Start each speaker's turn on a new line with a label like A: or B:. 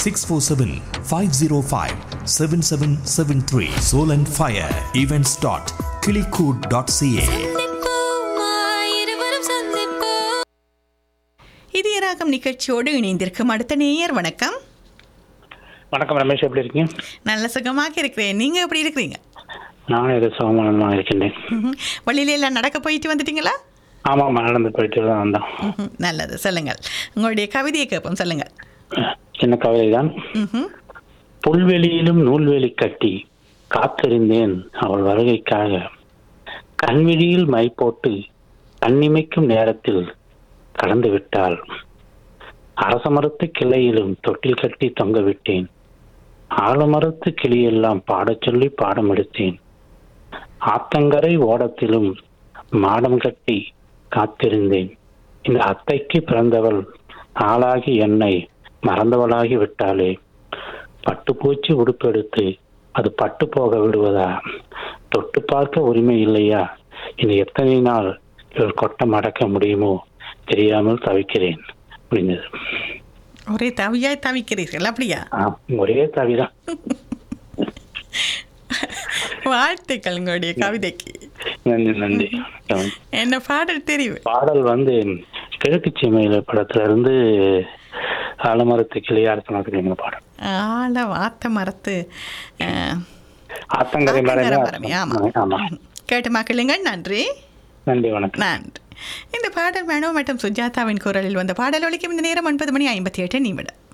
A: Six four seven five zero five seven seven seven three soul and fire events dot கிளிகூட் dot C A
B: Idhaya Raagam நிகழ்ச்சியோடு இணைந்திருக்கும் அடுத்த நேயர் வணக்கம்
C: வணக்கம் ரமேஷ் எப்படி இருக்கீங்க
B: நல்ல சுகமாக இருக்கிறேன் நீங்க எப்படி இருக்கிறீங்க
C: நானும் ஏதோ சோமானமாக இருக்கின்றேன்
B: ம்ஹும். வழியில எல்லாம் நடக்க போயிட்டு வந்துட்டீங்களா
C: ஆமாம் நடந்து போயிட்டு தான் வந்தோம்
B: ம்ஹும். நல்லது சொல்லுங்கள் உங்களுடைய கவிதையை கேட்போம் சொல்லுங்கள்
C: சின்ன கவிதை தான்
B: ம்ஹும்.
C: புல்வெளியிலும் நூல்வேலி கட்டி காத்திருந்தேன் அவள் வருகைக்காக கண்விழியில் மை போட்டு கண்ணிமைக்கும் நேரத்தில் கடந்து விட்டாள் அரசமரத்து கிளையிலும் தொட்டில் கட்டி தொங்க விட்டேன் ஆலமரத்து கிளியெல்லாம் பாடச் சொல்லி பாடம் எடுத்தேன் ஆத்தங்கரை ஓடத்திலும் மாடம் கட்டி காத்திருந்தேன் இந்த அத்தைக்கு பிறந்தவள் ஆளாகி என்னை மறந்தவளாகி விட்டாளே பட்டுப்பூச்சி உடுப்பெடுத்து அது பட்டு போக விடுவதா தொட்டு பார்க்க உரிமை இல்லையா இனி எத்தனை நாள் இவள் கொட்டம் அடக்க முடியுமோ தெரியாமல் தவிக்கிறேன் முடிந்தது
B: ஒரே தவியாய் தவிக்கிறீர்கள் அப்படியா
C: ஆ, ஒரே தவிதான்
B: வாழ்த்துக்கள் உங்களுடைய கவிதைக்கு
C: நன்றி நன்றி
B: என்ன பாடல் தெரிவு
C: பாடல் வந்து கிழக்கு சீமையில படத்துல இருந்து ஆலமரத்து கிளியாரத்தின பாடல்
B: ஆழ வாத்த மரத்து அஹ்,
C: ஆத்தங்கரை
B: ஆத்தங்கரை
C: மரமே
B: மரமே, ஆமா.
C: ஆமா
B: கேட்டு மக்களுங்கள் நன்றி
C: நன்றி வணக்கம்
B: நன்றி இந்த பாடல் மனோ மற்றும் சுஜாதாவின் குரலில் வந்த பாடல் ஒலிக்கும் இந்த நேரம் ஒன்பது மணி ஐம்பத்தி எட்டு நிமிடம்